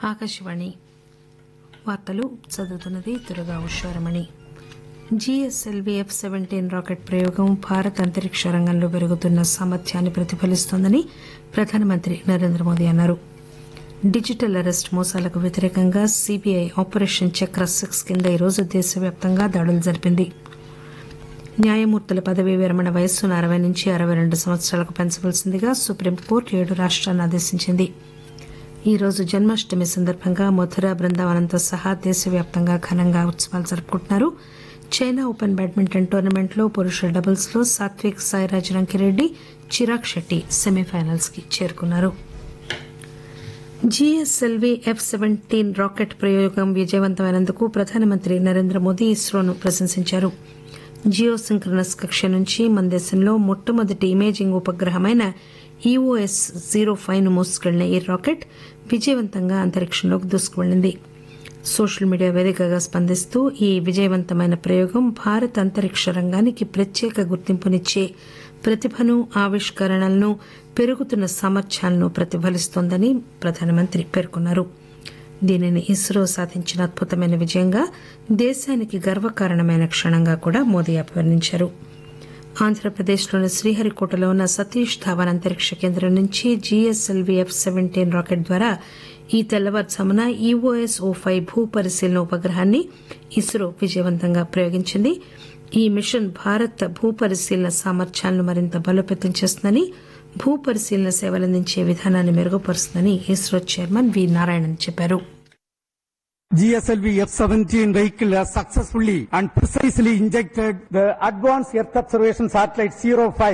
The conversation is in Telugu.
ఆకాశవాణి వార్తలు చదువుతున్నది Durga Usharamani GSLV F seventeen rocket ప్రయోగం భారత్ అంతరిక్ష రంగంలో పెరుగుతున్న సామర్థ్యాన్ని ప్రతిఫలిస్తోందని ప్రధానమంత్రి నరేంద్ర మోదీ అన్నారు డిజిటల్ అరెస్ట్ మోసాలకు వ్యతిరేకంగా సీబీఐ ఆపరేషన్ చక్ర సిక్స్ కింద ఈరోజు దేశవ్యాప్తంగా దాడులు జరిపింది న్యాయమూర్తుల పదవీ విరమణ వయస్సును అరవై నుంచి అరవై రెండు సంవత్సరాలకు పెంచవలసిందిగా సుప్రీంకోర్టు ఏడు రాష్ట్రాలను ఆదేశించింది ఈ రోజు జన్మాష్టమి సందర్భంగా మధుర బృందావనంతో సహా దేశవ్యాప్తంగా ఘనంగా ఉత్సవాలు జరుపుకుంటున్నారు చైనా ఓపెన్ బ్యాడ్మింటన్ టోర్నమెంట్లో పురుషుల డబుల్స్ లో సాత్విక్ సాయిరాజ్ రంకిరెడ్డి చిరాగ్ శెట్టి సెమీఫైనల్స్ కి చేరుకున్నారు జీఎస్ఎల్వీ ఎఫ్ సెవెంటీన్ రాకెట్ ప్రయోగం విజయవంతమైనందుకు ప్రధానమంత్రి నరేంద్ర మోదీ ఇస్రోను ప్రశంసించారు జియో సింక్రనస్ కక్ష నుంచి మన దేశంలో మొట్టమొదటి ఇమేజింగ్ ఉపగ్రహమైన ఈఓఎస్ జీరో ఫైవ్ ను మోసుకెళ్లిన ఈ రాకెట్ విజయవంతంగా అంతరిక్షంలోకి దూసుకువెళ్లింది సోషల్ మీడియా వేదికగా స్పందిస్తూ ఈ విజయవంతమైన ప్రయోగం భారత్ అంతరిక్ష రంగానికి ప్రత్యేక గుర్తింపునిచ్చే ప్రతిభను ఆవిష్కరణలను పెరుగుతున్న సామర్థ్యాలను ప్రతిఫలిస్తోందని ప్రధానమంత్రి పేర్కొన్నారు దీనిని ఇస్రో సాధించిన అద్భుతమైన విజయంగా దేశానికి గర్వకారణమైన క్షణంగా కూడా మోదీ అభివర్ణించారు ఆంధ్రప్రదేశ్లోని శ్రీహరికోటలో ఉన్న సతీష్ ధావన్ అంతరిక్ష కేంద్రం నుంచి జీఎస్ఎల్వీ ఎఫ్ సెవెంటీన్ రాకెట్ ద్వారా ఈ తెల్లవారుజామున ఈఓఎస్ ఓ ఫైవ్ భూ పరిశీలన ఉపగ్రహాన్ని ఇస్రో విజయవంతంగా ప్రయోగించింది ఈ మిషన్ భారత్ భూ పరిశీలన సామర్థ్యాలను మరింత బలోపేతం చేస్తుందని భూ పరిశీలన సేవలందించే విధానాన్ని మెరుగుపరుస్తుందని ఇస్రో చైర్మన్ వి నారాయణన్ చెప్పారు GSLV F-17 vehicle has successfully and precisely injected the Advanced Earth Observation Satellite 05